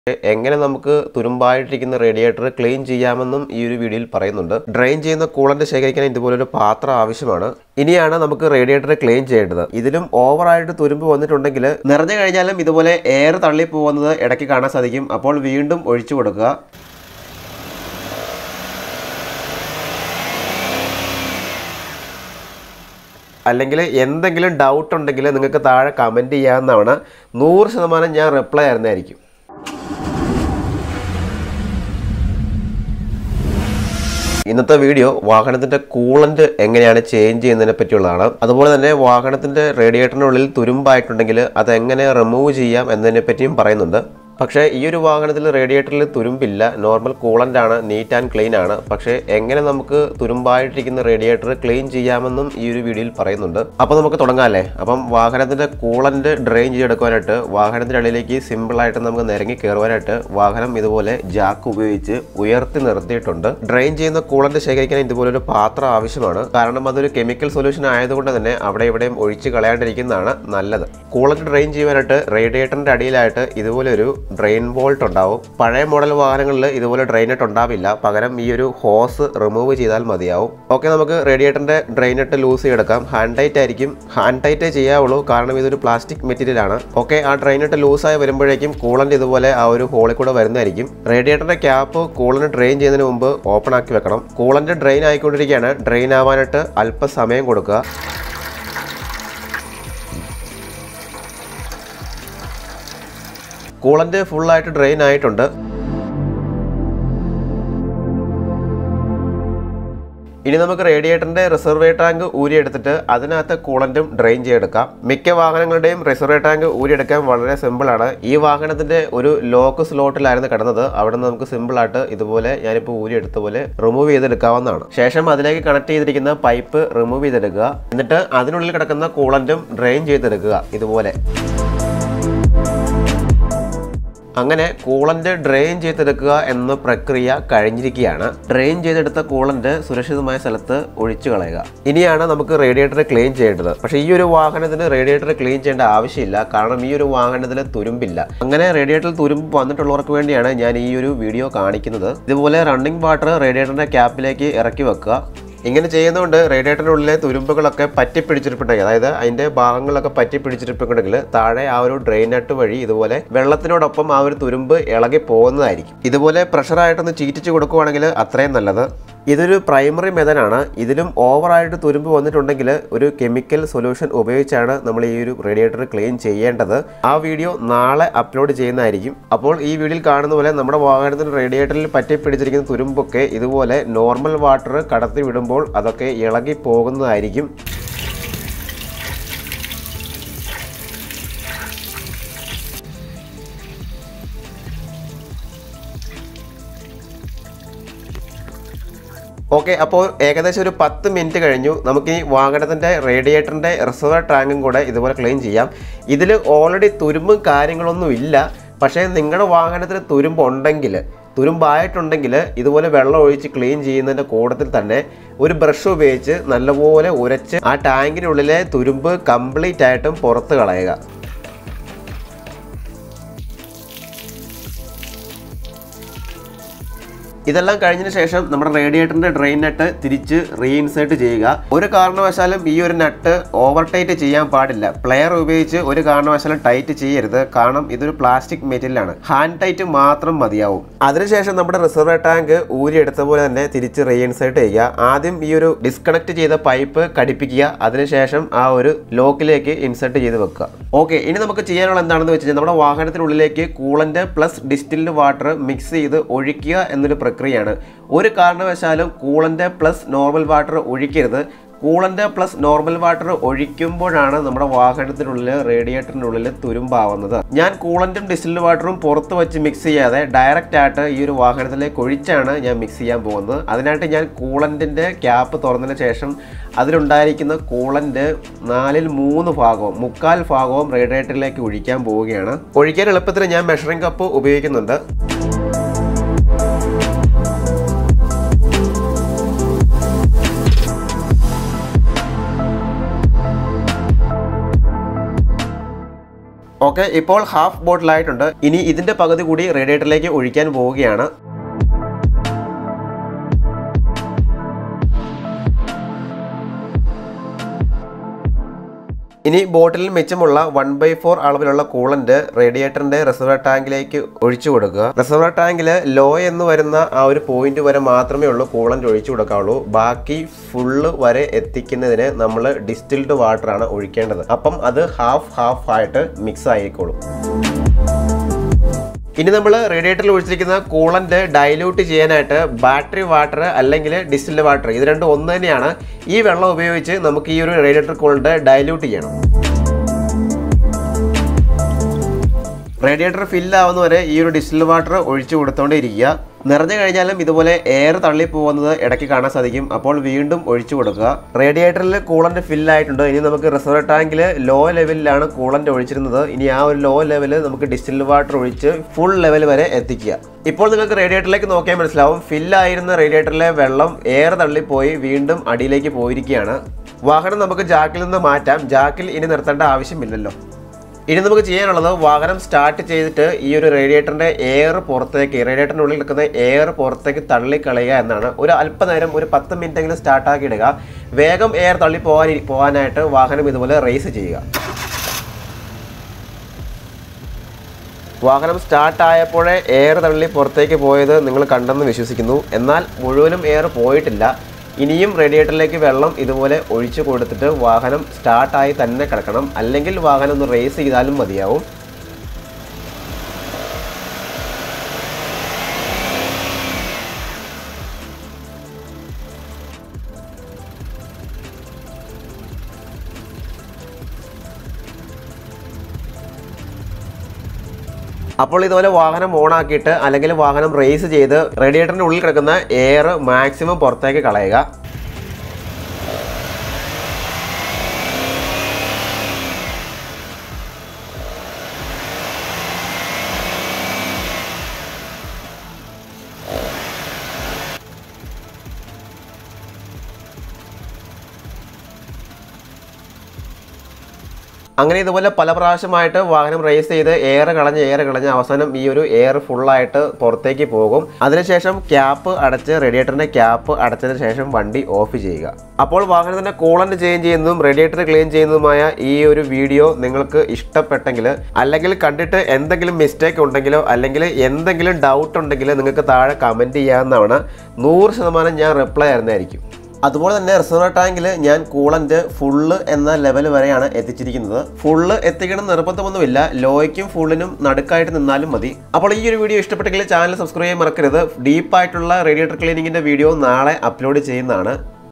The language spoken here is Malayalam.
എങ്ങനെ നമുക്ക് തുരുമ്പായിട്ടിരിക്കുന്ന റേഡിയേറ്റർ ക്ലീൻ ചെയ്യാമെന്നും ഈ ഒരു വീഡിയോയിൽ പറയുന്നുണ്ട് ഡ്രെയിൻ ചെയ്യുന്ന കൂളന്റ് ശേഖരിക്കാൻ ഇതുപോലൊരു പാത്രം ആവശ്യമാണ് ഇനിയാണ് നമുക്ക് റേഡിയേറ്റർ ക്ലീൻ ചെയ്യേണ്ടത് ഇതിലും ഓവറായിട്ട് തുരുമ്പ് വന്നിട്ടുണ്ടെങ്കിൽ നിറഞ്ഞു കഴിഞ്ഞാലും ഇതുപോലെ എയർ തള്ളി പോകുന്നത് ഇടയ്ക്ക് കാണാൻ സാധിക്കും അപ്പോൾ വീണ്ടും ഒഴിച്ചു കൊടുക്കുക അല്ലെങ്കിൽ എന്തെങ്കിലും ഡൗട്ട് ഉണ്ടെങ്കിൽ നിങ്ങൾക്ക് താഴെ കമൻറ്റ് ചെയ്യാവുന്നതാണ് നൂറ് ശതമാനം ഞാൻ റിപ്ലൈ ആയിരുന്നായിരിക്കും ഇന്നത്തെ വീഡിയോ വാഹനത്തിന്റെ കൂളന്റ് എങ്ങനെയാണ് ചേഞ്ച് ചെയ്യുന്നതിനെ പറ്റിയുള്ളതാണ് അതുപോലെ തന്നെ വാഹനത്തിന്റെ റേഡിയേറ്ററിനുള്ളിൽ തുരുമ്പായിട്ടുണ്ടെങ്കിൽ അത് എങ്ങനെ റിമൂവ് ചെയ്യാം എന്നതിനെ പറ്റിയും പറയുന്നുണ്ട് പക്ഷേ ഈ ഒരു വാഹനത്തിൽ റേഡിയേറ്ററിൽ തുരുമ്പില്ല നോർമൽ കൂളൻ്റ് ആണ് നീറ്റ് ആൻഡ് ക്ലീൻ ആണ് പക്ഷേ എങ്ങനെ നമുക്ക് തുരുമ്പായിട്ടിരിക്കുന്ന റേഡിയേറ്റർ ക്ലീൻ ചെയ്യാമെന്നും ഈ ഒരു വീഡിയോയിൽ പറയുന്നുണ്ട് അപ്പോൾ നമുക്ക് തുടങ്ങാമല്ലേ അപ്പം വാഹനത്തിൻ്റെ കൂളൻ്റ് ഡ്രെയിൻ ചെയ്തെടുക്കാനായിട്ട് വാഹനത്തിൻ്റെ അടിയിലേക്ക് സിമ്പിളായിട്ട് നമുക്ക് നിരങ്ങി കയറുവാനായിട്ട് വാഹനം ഇതുപോലെ ജാക്ക് ഉപയോഗിച്ച് ഉയർത്തി നിർത്തിയിട്ടുണ്ട് ഡ്രെയിൻ ചെയ്യുന്ന കൂളൻ്റ് ശേഖരിക്കാൻ ഇതുപോലെ ഒരു പാത്രം ആവശ്യമാണ് കാരണം അതൊരു കെമിക്കൽ സൊല്യൂഷൻ ആയതുകൊണ്ട് തന്നെ അവിടെ ഇവിടെയും ഒഴിച്ച് കളയാണ്ടിരിക്കുന്നതാണ് നല്ലത് കൂളൻ്റ് ഡ്രെയിൻ ചെയ്യാനായിട്ട് റേഡിയേറ്ററിൻ്റെ അടിയിലായിട്ട് ഇതുപോലെ ഒരു ഡ്രെയിൻ ബോൾട്ട് ഉണ്ടാവും പഴയ മോഡൽ വാഹനങ്ങളിൽ ഇതുപോലെ ഡ്രെയിനെട്ട് ഉണ്ടാവില്ല പകരം ഈ ഒരു ഹോസ് റിമൂവ് ചെയ്താൽ മതിയാവും ഓക്കെ നമുക്ക് റേഡിയേറ്ററിന്റെ ഡ്രെയിനെട്ട് ലൂസ് ചെയ്തെടുക്കാം ഹാൻഡ് ടൈറ്റ് ആയിരിക്കും ഹാൻഡ് ടൈറ്റേ ചെയ്യാവുള്ളൂ കാരണം ഇതൊരു പ്ലാസ്റ്റിക് മെറ്റീരിയൽ ആണ് ഓക്കെ ആ ഡ്രെയിനെട്ട് ലൂസായി വരുമ്പോഴേക്കും കൂളന്റ് ഇതുപോലെ ആ ഒരു ഹോളിൽ കൂടെ വരുന്നതായിരിക്കും റേഡിയേറ്ററിന്റെ ക്യാപ്പ് കൂളന്റ് ഡ്രെയിൻ ചെയ്യുന്നതിന് മുമ്പ് ഓപ്പൺ ആക്കി വെക്കണം കൂളന്റ് ഡ്രെയിൻ ആയിക്കൊണ്ടിരിക്കുകയാണ് ഡ്രെയിൻ ആവാനായിട്ട് അല്പസമയം കൊടുക്കുക കൂളന്റ് ഫുള്ളായിട്ട് ഡ്രെയിൻ ആയിട്ടുണ്ട് ഇനി നമുക്ക് റേഡിയേറ്ററിന്റെ റിസർവേ ടാങ്ക് ഊരിയെടുത്തിട്ട് അതിനകത്ത് കൂളന്റും ഡ്രെയിൻ ചെയ്തെടുക്കാം മിക്ക വാഹനങ്ങളുടെയും റിസർവേ ടാങ്ക് ഊരിയെടുക്കാൻ വളരെ സിമ്പിളാണ് ഈ വാഹനത്തിന്റെ ഒരു ലോക്ക് സ്ലോട്ടിലായിരുന്നു കിടന്നത് അവിടെ നിന്ന് നമുക്ക് സിമ്പിളായിട്ട് ഇതുപോലെ ഞാനിപ്പോൾ ഊരിയെടുത്ത പോലെ റിമൂവ് ചെയ്തെടുക്കാവുന്നതാണ് ശേഷം അതിലേക്ക് കണക്ട് ചെയ്തിരിക്കുന്ന പൈപ്പ് റിമൂവ് ചെയ്തെടുക്കുക എന്നിട്ട് അതിനുള്ളിൽ കിടക്കുന്ന കൂളന്റും ഡ്രെയിൻ ചെയ്തെടുക്കുക ഇതുപോലെ അങ്ങനെ കൂളന്റ് ഡ്രെയിൻ ചെയ്തെടുക്കുക എന്ന പ്രക്രിയ കഴിഞ്ഞിരിക്കുകയാണ് ഡ്രെയിൻ ചെയ്തെടുത്ത കൂളന്റ് സുരക്ഷിതമായ സ്ഥലത്ത് ഒഴിച്ചു കളയുക ഇനിയാണ് നമുക്ക് റേഡിയേറ്റർ ക്ലീൻ ചെയ്യേണ്ടത് പക്ഷേ ഈ ഒരു വാഹനത്തിന് റേഡിയേറ്റർ ക്ലീൻ ചെയ്യേണ്ട ആവശ്യമില്ല കാരണം ഈ ഒരു വാഹനത്തിൽ തുരുമ്പില്ല അങ്ങനെ റേഡിയേറ്ററിൽ തുരുമ്പ് വന്നിട്ടുള്ളവർക്ക് വേണ്ടിയാണ് ഞാൻ ഈ ഒരു വീഡിയോ കാണിക്കുന്നത് ഇതുപോലെ റണ്ണിംഗ് വാട്ടർ റേഡിയേറ്ററിന്റെ ക്യാപ്പിലേക്ക് ഇറക്കി വെക്കുക ഇങ്ങനെ ചെയ്യുന്നതുകൊണ്ട് റേഡിയേറ്ററിൻ്റെ ഉള്ളിലെ തുരുമ്പുകളൊക്കെ പറ്റി പിടിച്ചിട്ടുണ്ടെങ്കിൽ അതായത് അതിൻ്റെ ഭാഗങ്ങളൊക്കെ പറ്റി പിടിച്ചിട്ടുണ്ടെങ്കിൽ താഴെ ആ ഒരു ഡ്രെയിൻ നട്ട് വഴി ഇതുപോലെ വെള്ളത്തിനോടൊപ്പം ആ ഒരു തുരുമ്പ് ഇളകി പോകുന്നതായിരിക്കും ഇതുപോലെ പ്രഷറായിട്ടൊന്ന് ചീറ്റിച്ച് കൊടുക്കുവാണെങ്കിൽ അത്രയും നല്ലത് ഇതൊരു പ്രൈമറി മെതനാണ് ഇതിലും ഓവറായിട്ട് തുരുമ്പ് വന്നിട്ടുണ്ടെങ്കിൽ ഒരു കെമിക്കൽ സൊല്യൂഷൻ ഉപയോഗിച്ചാണ് നമ്മൾ ഈ ഒരു റേഡിയേറ്റർ ക്ലീൻ ചെയ്യേണ്ടത് ആ വീഡിയോ നാളെ അപ്ലോഡ് ചെയ്യുന്നതായിരിക്കും അപ്പോൾ ഈ വീഡിയോയിൽ കാണുന്ന പോലെ നമ്മുടെ വാഹനത്തിന് റേഡിയേറ്ററിൽ പറ്റി പിടിച്ചിരിക്കുന്ന തുരുമ്പൊക്കെ ഇതുപോലെ നോർമൽ വാട്ടർ കടത്തി വിടുമ്പോൾ അതൊക്കെ ഇളകി പോകുന്നതായിരിക്കും ഓക്കെ അപ്പോൾ ഏകദേശം ഒരു പത്ത് മിനിറ്റ് കഴിഞ്ഞു നമുക്ക് ഈ വാഹനത്തിൻ്റെ റേഡിയേറ്ററിൻ്റെ റിസർവർ ടാങ്കും കൂടെ ഇതുപോലെ ക്ലീൻ ചെയ്യാം ഇതിൽ ഓൾറെഡി തുരുമ്പും കാര്യങ്ങളൊന്നും ഇല്ല പക്ഷേ നിങ്ങളുടെ വാഹനത്തിൽ തുരുമ്പ് ഉണ്ടെങ്കിൽ തുരുമ്പായിട്ടുണ്ടെങ്കിൽ ഇതുപോലെ വെള്ളം ഒഴിച്ച് ക്ലീൻ ചെയ്യുന്നതിൻ്റെ കൂട്ടത്തിൽ തന്നെ ഒരു ബ്രഷ് ഉപയോഗിച്ച് നല്ലപോലെ ഉരച്ച് ആ ടാങ്കിനുള്ളിലെ തുരുമ്പ് കംപ്ലീറ്റ് ആയിട്ടും പുറത്ത് കളയുക ഇതെല്ലാം കഴിഞ്ഞതിന് ശേഷം നമ്മുടെ റേഡിയേറ്ററിന്റെ ഡ്രെയിൻ നട്ട് തിരിച്ച് റീഇൻസേർട്ട് ചെയ്യുക ഒരു കാരണവശാലും ഈ ഒരു നട്ട് ഓവർ ടൈറ്റ് ചെയ്യാൻ പാടില്ല പ്ലെയർ ഉപയോഗിച്ച് ഒരു കാരണവശാലും ടൈറ്റ് ചെയ്യരുത് കാരണം ഇതൊരു പ്ലാസ്റ്റിക് മെറ്റീരിയലാണ് ഹാൻഡ് ടൈറ്റ് മാത്രം മതിയാവും അതിനുശേഷം നമ്മുടെ റിസർവർ ടാങ്ക് ഊരിയെടുത്ത പോലെ തന്നെ തിരിച്ച് റീഇൻസേർട്ട് ചെയ്യുക ആദ്യം ഈ ഒരു ഡിസ്കണക്ട് ചെയ്ത പൈപ്പ് ഘടിപ്പിക്കുക അതിനുശേഷം ആ ഒരു ലോക്കിലേക്ക് ഇൻസേർട്ട് ചെയ്ത് വെക്കുക ഓക്കെ ഇനി നമുക്ക് ചെയ്യാനുള്ള എന്താണെന്ന് വെച്ച് കഴിഞ്ഞാൽ നമ്മുടെ വാഹനത്തിനുള്ളിലേക്ക് coolant plus distilled water mix ചെയ്ത് ഒഴിക്കുക എന്നൊരു പ്രക്രിയയാണ് ഒരു കാരണവശാലും കൂളന്റ് പ്ലസ് നോർമൽ വാട്ടർ ഒഴിക്കരുത് കൂളന്റ് പ്ലസ് നോർമൽ വാട്ടർ ഒഴിക്കുമ്പോഴാണ് നമ്മുടെ വാഹനത്തിനുള്ളിൽ റേഡിയേറ്ററിനുള്ളിൽ തുരുമ്പാവുന്നത് ഞാൻ കൂളന്റും ഡിസ്റ്റിൽഡ് വാട്ടറും പുറത്ത് വെച്ച് മിക്സ് ചെയ്യാതെ ഡയറക്റ്റ് ആയിട്ട് ഈ ഒരു വാഹനത്തിലേക്ക് ഒഴിച്ചാണ് ഞാൻ മിക്സ് ചെയ്യാൻ പോകുന്നത് അതിനായിട്ട് ഞാൻ കൂളന്റിന്റെ ക്യാപ്പ് തുറന്നതിന് ശേഷം അതിലുണ്ടായിരിക്കുന്ന കൂളന്റ് നാലിൽ മൂന്ന് ഭാഗവും മുക്കാൽ ഭാഗവും റേഡിയേറ്ററിലേക്ക് ഒഴിക്കാൻ പോവുകയാണ് ഒഴിക്കാൻ എളുപ്പത്തിൽ ഞാൻ മെഷറിംഗ് കപ്പ് ഉപയോഗിക്കുന്നുണ്ട് ഓക്കെ ഇപ്പോൾ ഹാഫ് ബോട്ടിലായിട്ടുണ്ട് ഇനി ഇതിന്റെ പകുതി കൂടി റേഡിയേറ്ററിലേക്ക് ഒഴിക്കാൻ പോവുകയാണ് ഇനി ബോട്ടിലിൽ മിച്ചമുള്ള വൺ ബൈ ഫോർ അളവിലുള്ള കൂളന്റ് റേഡിയേറ്ററിന്റെ റിസർവർ ടാങ്കിലേക്ക് ഒഴിച്ചു കൊടുക്കുക റിസർവർ ടാങ്കിൽ ലോ എന്ന് വരുന്ന ആ ഒരു പോയിന്റ് വരെ മാത്രമേ ഉള്ളൂ കൂളന്റ് ഒഴിച്ചു കൊടുക്കാവുള്ളൂ ബാക്കി ഫുള്ള് വരെ എത്തിക്കുന്നതിന് നമ്മൾ ഡിസ്റ്റിൽഡ് വാട്ടർ ആണ് ഒഴിക്കേണ്ടത് അപ്പം അത് ഹാഫ് ഹാഫ് ആയിട്ട് മിക്സ് ആയിക്കോളും ഇനി നമ്മൾ റേഡിയേറ്ററിൽ ഒഴിച്ചിരിക്കുന്ന കൂളന്റ് ഡൈല്യൂട്ട് ചെയ്യാനായിട്ട് ബാറ്ററി വാട്ടർ അല്ലെങ്കിൽ ഡിസ്റ്റിൽഡ് വാട്ടർ ഇത് രണ്ടും ഒന്ന് തന്നെയാണ് ഈ വെള്ളം ഉപയോഗിച്ച് നമുക്ക് ഈ ഒരു റേഡിയേറ്റർ കൂളന്റ് ഡൈല്യൂട്ട് ചെയ്യണം റേഡിയേറ്റർ ഫില്ലാവുന്നവരെ ഈ ഒരു ഡിസ്റ്റിൽ വാട്ടർ ഒഴിച്ചു കൊടുത്തോണ്ടിരിക്കുക നിറഞ്ഞു കഴിഞ്ഞാലും ഇതുപോലെ എയർ തള്ളി പോകുന്നത് ഇടയ്ക്ക് കാണാൻ സാധിക്കും അപ്പോൾ വീണ്ടും ഒഴിച്ചു കൊടുക്കുക റേഡിയേറ്ററിൽ കൂളന്റ് ഫില്ലായിട്ടുണ്ട് ഇനി നമുക്ക് റിസർവ് ടാങ്കിൽ ലോ ലെവലിലാണ് കൂളന്റ് ഒഴിച്ചിരുന്നത് ഇനി ആ ഒരു ലോ ലെവൽ നമുക്ക് ഡിസ്റ്റിൽ വാട്ടർ ഒഴിച്ച് ഫുൾ ലെവൽ വരെ എത്തിക്കുക ഇപ്പോൾ നിങ്ങൾക്ക് റേഡിയേറ്ററിലേക്ക് നോക്കിയാൽ മനസ്സിലാവും ഫില്ലായിരുന്ന റേഡിയേറ്ററിലെ വെള്ളം എയർ തള്ളിപ്പോയി വീണ്ടും അടിയിലേക്ക് പോയിരിക്കുകയാണ് വാഹനം നമുക്ക് ജാക്കിൽ നിന്ന് മാറ്റാം ജാക്കിൽ ഇനി നിർത്തേണ്ട ആവശ്യമില്ലല്ലോ ഇനി നമുക്ക് ചെയ്യാനുള്ളത് വാഹനം സ്റ്റാർട്ട് ചെയ്തിട്ട് ഈ ഒരു റേഡിയേറ്ററിന്റെ എയർ പുറത്തേക്ക് റേഡിയേറ്ററിന്റെ ഉള്ളിൽ നിൽക്കുന്ന എയർ പുറത്തേക്ക് തള്ളിക്കളയുക എന്നാണ് ഒരു അല്പനേരം ഒരു പത്ത് മിനിറ്റ് എങ്കിലും സ്റ്റാർട്ടാക്കി ഇടുക വേഗം എയർ തള്ളി പോകാൻ പോകാനായിട്ട് വാഹനം ഇതുപോലെ റേസ് ചെയ്യുക വാഹനം സ്റ്റാർട്ട് ആയപ്പോഴേ എയർ തള്ളി പുറത്തേക്ക് പോയത് നിങ്ങൾ കണ്ടെന്ന് വിശ്വസിക്കുന്നു എന്നാൽ മുഴുവനും എയർ പോയിട്ടില്ല ഇനിയും റേഡിയേറ്ററിലേക്ക് വെള്ളം ഇതുപോലെ ഒഴിച്ചു കൊടുത്തിട്ട് വാഹനം സ്റ്റാർട്ടായി തന്നെ കിടക്കണം അല്ലെങ്കിൽ വാഹനം ഒന്ന് റേസ് ചെയ്താലും മതിയാവും അപ്പോൾ ഇതുപോലെ വാഹനം ഓൺ ആക്കിയിട്ട് അല്ലെങ്കിൽ വാഹനം റേസ് ചെയ്ത് റേഡിയേറ്ററിന്റെ ഉള്ളിൽ കിടക്കുന്ന എയർ മാക്സിമം പുറത്തേക്ക് കളയുക അങ്ങനെ ഇതുപോലെ പല പ്രാവശ്യമായിട്ട് വാഹനം റേസ് ചെയ്ത് എയർ കളഞ്ഞ് എയർ കളഞ്ഞ് അവസാനം ഈ ഒരു എയർ ഫുള്ളായിട്ട് പുറത്തേക്ക് പോകും അതിനുശേഷം ക്യാപ്പ് അടച്ച് റേഡിയേറ്ററിന്റെ ക്യാപ്പ് അടച്ചതിന് ശേഷം വണ്ടി ഓഫ് ചെയ്യുക അപ്പോൾ വാഹനത്തിന്റെ കൂളന്റ് ചേഞ്ച് ചെയ്യുന്നതും റേഡിയേറ്റർ ക്ലീൻ ചെയ്യുന്നതുമായ ഈ ഒരു വീഡിയോ നിങ്ങൾക്ക് ഇഷ്ടപ്പെട്ടെങ്കിൽ അല്ലെങ്കിൽ കണ്ടിട്ട് എന്തെങ്കിലും മിസ്റ്റേക്ക് ഉണ്ടെങ്കിലോ അല്ലെങ്കിൽ എന്തെങ്കിലും ഡൗട്ട് ഉണ്ടെങ്കിൽ നിങ്ങൾക്ക് താഴെ കമൻറ്റ് ചെയ്യാവുന്നതാണ് നൂറ് ശതമാനം ഞാൻ റിപ്ലൈ ആയിരുന്നതായിരിക്കും അതുപോലെ തന്നെ റിസർവർ ടാങ്കിൽ ഞാൻ കൂളന്റ് ഫുള്ള് എന്ന ലെവൽ വരെയാണ് എത്തിച്ചിരിക്കുന്നത് ഫുള്ള് എത്തിക്കണം നിർബന്ധമൊന്നുമില്ല ലോയ്ക്കും ഫുള്ളിനും നടുക്കായിട്ട് നിന്നാലും മതി അപ്പോൾ ഈ ഒരു വീഡിയോ ഇഷ്ടപ്പെട്ടെങ്കിൽ ചാനൽ സബ്സ്ക്രൈബ് ചെയ്യാൻ മറക്കരുത് ഡീപ്പായിട്ടുള്ള റേഡിയേറ്റർ ക്ലീനിങ്ങിന്റെ വീഡിയോ നാളെ അപ്ലോഡ് ചെയ്യുന്നതാണ്